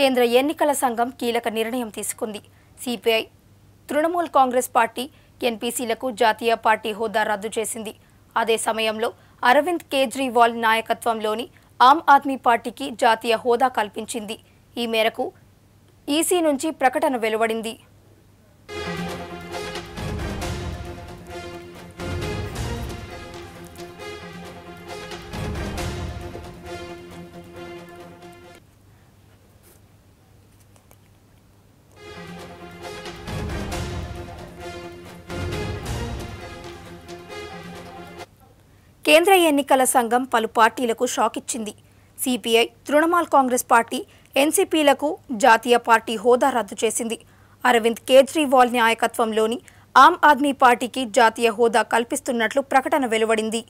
కేంద్ర ఎన్నికల సంఘం కీలక నిర్ణయం తీసుకుంది సిపిఐ తృణమూల్ కాంగ్రెస్ పార్టీ ఎన్పీసీలకు జాతీయ పార్టీ హోదా రద్దు చేసింది అదే సమయంలో అరవింద్ కేజ్రీవాల్ నాయకత్వంలోని ఆమ్ ఆద్మీ పార్టీకి జాతీయ హోదా కల్పించింది ఈ మేరకు ఈసీ నుంచి ప్రకటన వెలువడింది కేంద్ర ఎన్నికల సంఘం పలు పార్టీలకు షాక్ ఇచ్చింది సిపిఐ తృణమూల్ కాంగ్రెస్ పార్టీ ఎన్సీపీలకు జాతీయ పార్టీ హోదా రద్దు చేసింది అరవింద్ కేజ్రీవాల్ నాయకత్వంలోని ఆమ్ ఆద్మీ పార్టీకి జాతీయ హోదా కల్పిస్తున్నట్లు ప్రకటన వెలువడింది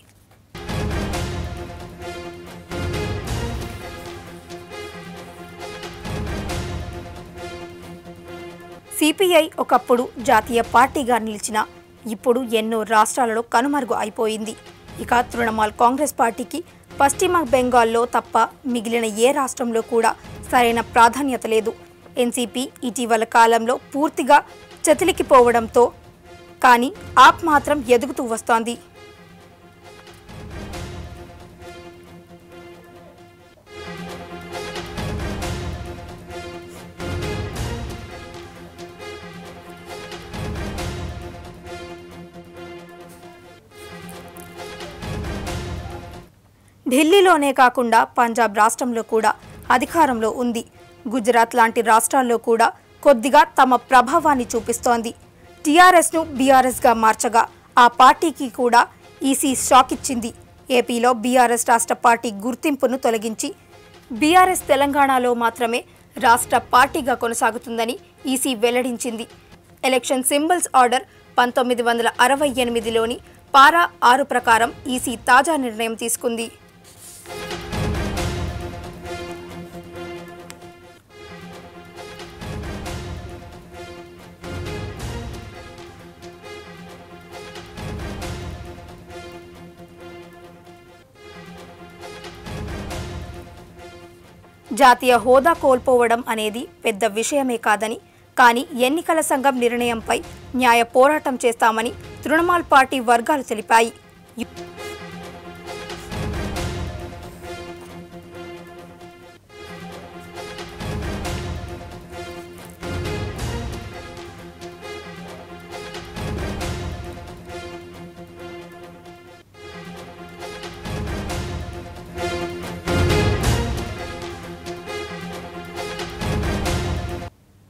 సిపిఐ ఒకప్పుడు జాతీయ పార్టీగా నిలిచిన ఇప్పుడు ఎన్నో రాష్ట్రాలలో కనుమరుగు అయిపోయింది ఇక తృణమూల్ కాంగ్రెస్ పార్టీకి పశ్చిమ బెంగాల్లో తప్ప మిగిలిన ఏ రాష్ట్రంలో కూడా సరైన ప్రాధాన్యత లేదు ఎన్సీపీ ఇటీవల కాలంలో పూర్తిగా చతిలికిపోవడంతో కానీ ఆప్ మాత్రం ఎదుగుతూ వస్తోంది ఢిల్లీలోనే కాకుండా పంజాబ్ రాష్ట్రంలో కూడా అధికారంలో ఉంది గుజరాత్ లాంటి రాష్ట్రాల్లో కూడా కొద్దిగా తమ ప్రభావాన్ని చూపిస్తోంది టీఆర్ఎస్ను బీఆర్ఎస్గా మార్చగా ఆ పార్టీకి కూడా ఈసీ షాక్ ఇచ్చింది ఏపీలో బీఆర్ఎస్ రాష్ట్ర పార్టీ గుర్తింపును తొలగించి బీఆర్ఎస్ తెలంగాణలో మాత్రమే రాష్ట్ర పార్టీగా కొనసాగుతుందని ఈసీ వెల్లడించింది ఎలక్షన్ సింబల్స్ ఆర్డర్ పంతొమ్మిది వందల అరవై ఎనిమిదిలోని పారా ఆరు ప్రకారం ఈసీ తాజా నిర్ణయం తీసుకుంది జాతీయ హోదా కోల్పోవడం అనేది పెద్ద విషయమే కాదని కానీ ఎన్నికల సంఘం నిర్ణయంపై న్యాయ పోరాటం చేస్తామని తృణమూల్ పార్టీ వర్గాలు తెలిపాయి